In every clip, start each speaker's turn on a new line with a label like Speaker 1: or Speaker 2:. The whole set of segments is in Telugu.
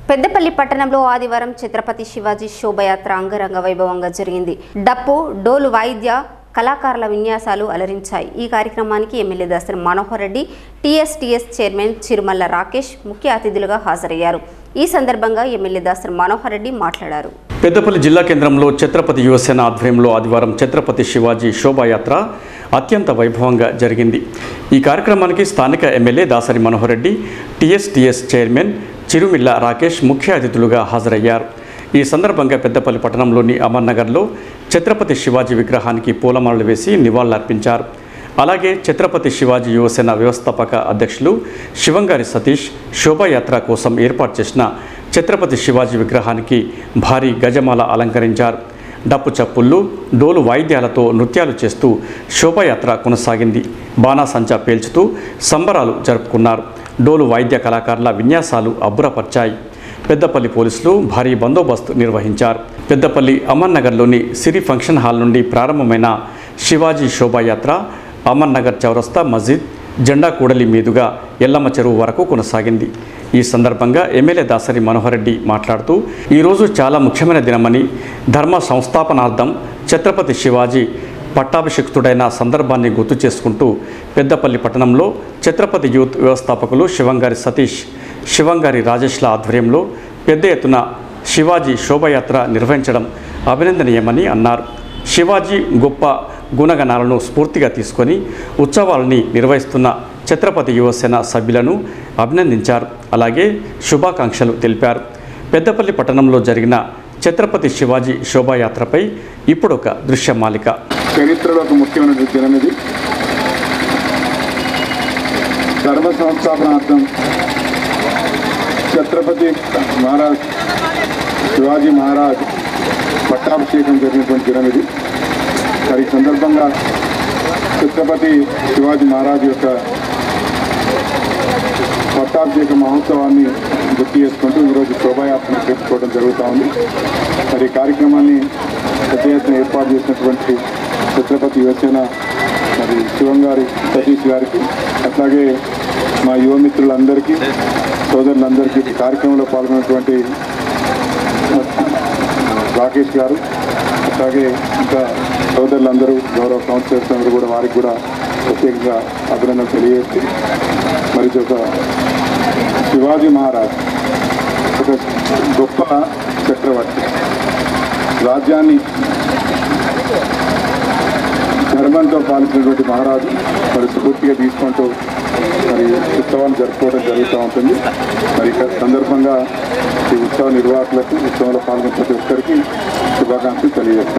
Speaker 1: పెద్దపల్లి పట్టణంలో ఆదివారం ఛత్రపతి శివాజీ శోభయాత్ర అంగరంగ వైభవంగా జరిగింది డప్పు డోలు వాయిద్య కళాకారుల విన్యాసాలు అలరించాయి ఈ కార్యక్రమానికి MLA Dasari Manohar Reddy TSTS chairman Chirumalla Rakesh ముఖ్య అతిథులుగా హాజరయ్యారు ఈ సందర్భంగా ఎమ్మెల్యే దాసరి మనోహర్ రెడ్డి మాట్లాడారు
Speaker 2: పెద్దపల్లి జిల్లా కేంద్రంలో ఛత్రపతి యువసేన ఆధ్వర్యంలో ఆదివారం ఛత్రపతి శివాజీ శోభాయాత్ర అత్యంత వైభవంగా జరిగింది ఈ కార్యక్రమానికి స్థానిక MLA Dasari Manohar Reddy TSTS chairman Chirumilla Rakesh ముఖ్య అతిథులుగా హాజరయ్యారు ఈ సందర్భంగా పెద్దపల్లి పట్టణంలోని అమర్నగర్లో ఛత్రపతి శివాజీ విగ్రహానికి పూలమాలలు వేసి నివాళులర్పించారు అలాగే ఛత్రపతి శివాజీ యువసేన వ్యవస్థాపక అధ్యక్షులు శివంగారి సతీష్ శోభాయాత్ర కోసం ఏర్పాటు చేసిన ఛత్రపతి శివాజీ విగ్రహానికి భారీ గజమాల అలంకరించారు డప్పు చప్పుళ్ళు డోలు వాయిద్యాలతో నృత్యాలు చేస్తూ శోభాయాత్ర కొనసాగింది బాణాసంచా పేల్చుతూ సంబరాలు జరుపుకున్నారు డోలు వాయిద్య కళాకారుల విన్యాసాలు అబ్బురపర్చాయి పెద్దపల్లి పోలీసులు భారీ బందోబస్తు నిర్వహించారు పెద్దపల్లి అమర్నగర్లోని సిరి ఫంక్షన్ హాల్ నుండి ప్రారంభమైన శివాజీ శోభాయాత్ర అమర్నగర్ చౌరస్తా మస్జిద్ జెండా కూడలి మీదుగా ఎల్లమ్మ చెరువు వరకు కొనసాగింది ఈ సందర్భంగా ఎమ్మెల్యే దాసరి మనోహర్ రెడ్డి మాట్లాడుతూ ఈరోజు చాలా ముఖ్యమైన దినమని ధర్మ సంస్థాపనార్థం ఛత్రపతి శివాజీ పట్టాభిషిక్తుడైన సందర్భాన్ని గుర్తు చేసుకుంటూ పెద్దపల్లి పట్టణంలో ఛత్రపతి యూత్ వ్యవస్థాపకులు శివంగారి సతీష్ శివంగారి రాజేష్ల ఆధ్వర్యంలో పెద్ద ఎత్తున శివాజీ శోభయాత్ర నిర్వహించడం అభినందనీయమని అన్నారు శివాజీ గొప్ప గుణగణాలను స్ఫూర్తిగా తీసుకొని ఉత్సవాలని నిర్వహిస్తున్న ఛత్రపతి యువసేన సభ్యులను అభినందించారు అలాగే శుభాకాంక్షలు తెలిపారు పెద్దపల్లి పట్టణంలో జరిగిన ఛత్రపతి శివాజీ శోభాయాత్రపై ఇప్పుడొక దృశ్యమాలిక
Speaker 3: చరిత్రలో ఒక ముఖ్యమైన దినం ఇది ధర్మ సంస్థాపనార్థం ఛత్రపతి మహారాజ్ శివాజీ మహారాజ్ పట్టాభిషేకం జరిగినటువంటి దినం ఇది మరి ఈ సందర్భంగా ఛత్రపతి శివాజీ మహారాజ్ యొక్క పట్టాభిషేక మహోత్సవాన్ని గుర్తు చేసుకుంటూ ఈరోజు శోభాయాత్ర చేసుకోవడం జరుగుతూ ఉంది మరి ఈ కార్యక్రమాన్ని పెద్ద ఎత్తున ఏర్పాటు చేసినటువంటి ఛత్రపతి యువసేన మరి శివం గారి సతీష్ గారికి అట్లాగే మా యువ మిత్రులందరికీ సోదరులందరికీ ఈ కార్యక్రమంలో పాల్గొన్నటువంటి రాకేష్ గారు అట్లాగే ఇంకా సోదరులందరూ గౌరవ కౌన్సిలర్స్ అందరూ కూడా వారికి కూడా ప్రత్యేకంగా అభినందన తెలియజేసి మరి ఇది ఒక శివాజీ మహారాజ్ ఒక గొప్ప చక్రవర్తి రాజ్యాన్ని ధర్మంతో పాలించినటువంటి మహారాజు మరి స్ఫూర్తిగా తీసుకుంటూ మరి ఉత్సవాన్ని జరుపుకోవడం జరుగుతూ ఉంటుంది మరి ఈ సందర్భంగా ఈ ఉత్సవ నిర్వాహకులకు ఉత్సవంలో పాల్గొన్న ప్రతి ఒక్కరికి శుభాకాంక్షలు తెలియజేస్తాను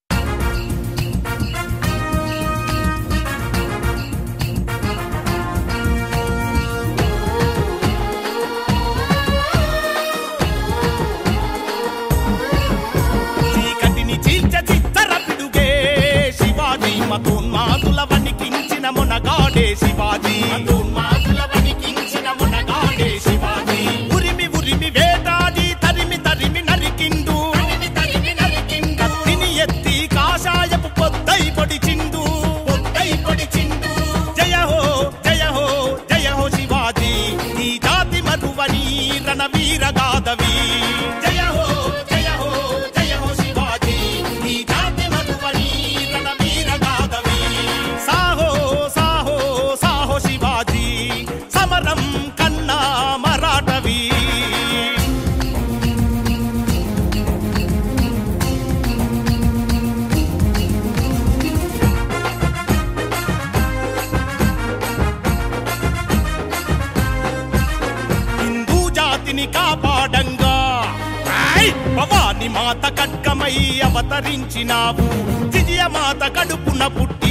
Speaker 4: చీకటిని చీల్చ చిత్తర పిడుగే శివాజీ మతోన్మాదుల వణికించిన మునగాడే శివాజీ మతోన్మాదుల వణికించిన మునగాడే శివాజీ ఉరిమి ఉరిమి వేటాడి తరిమి తరిమి నరికిండు తరిమి నరికిండు కత్తిని ఎత్తి కాషాయపు పొద్దై పొడిచిండు పొద్దై పొడిచిండు జయ హో జయ హో జయ హో శివాజీ ఈ జాతి మరువని రణవీర గాదవి జయ హో జయ హో జయ హో శివాజీ ఈ జాతి మరువని రణవీర గాదవి సాహో సాహో సాహో శివాజీ సమరం కన్నా మరాఠవి హిందూ జాతిని కాపాడంగా ఆయ్! భవాని మాత ఖడ్గమై అవతరించినావు విజయ మాత కడుపున పుట్టి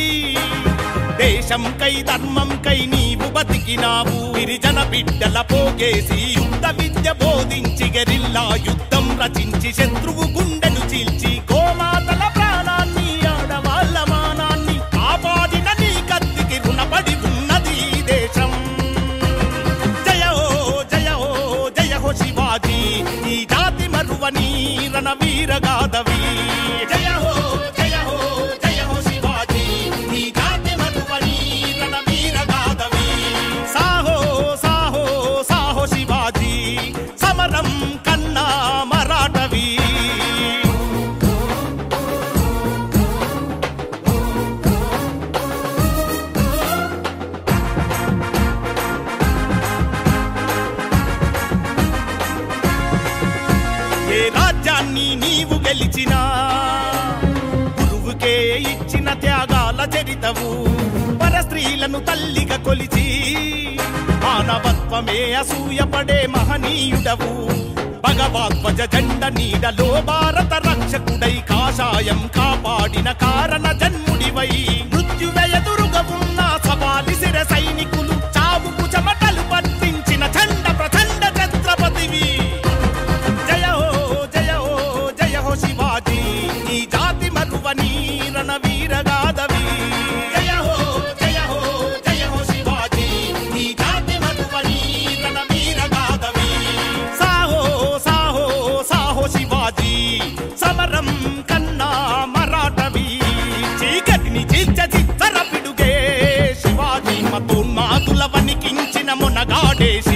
Speaker 4: దేశంకై ధర్మంకై నీవు బతికినావు గిరిజన బిడ్డల పోగేసి యుద్ధ విద్య బోధించి గెరిల్లా యుద్ధం రచించి శత్రువు గుండెను చీల్చి గోమాతల ప్రాణాన్ని ఆడవాళ్ళ మానాన్ని కాపాడిన నీ కత్తికి రుణపడి ఉన్నది ఈ దేశం జయ హో జయ హో జయ హో శివాజీ ఈ జాతి మరువని రణవీర గాదవి జయ హో జయ హో జయ హో శివాజీ ఈ జాతి మరువని రణవీర గాదవి సాహో సాహో సాహో శివాజీ సమరం చరితాన్ని నీవు గెలిచినా గురువుకే ఇచ్చిన త్యాగాల చరితవు పరస్త్రీలను తల్లిగా కొలిచి మానవత్వమే అసూయపడే మహనీయుడవు భగవాధ్వజ జెండ నీడలో భారత రక్షకుడై కాషాయం కాపాడిన కారణ జన్ముడివై మృత్యువెదురుగా ఉన్న సవాలి శిర సైనికులు చావుకు చెమటలు పట్టించిన చండ ప్రచండ ఛత్రపతివి జయ హో జయ హో జయ హో శివాజీ ఈ జాతి మరువని రణవీరగాదవి జయ హో జయ హో జయ హో శివాజీ ఈ జాతి మరువని రణవీరగాదవి సాహో సాహో సాహో శివాజీ సమరం కన్నా మరాఠవి చీకటిని చీల్చ చిత్తర పిడుగే శివాజీ మతోన్మాదుల వణికించిన మొనగాడే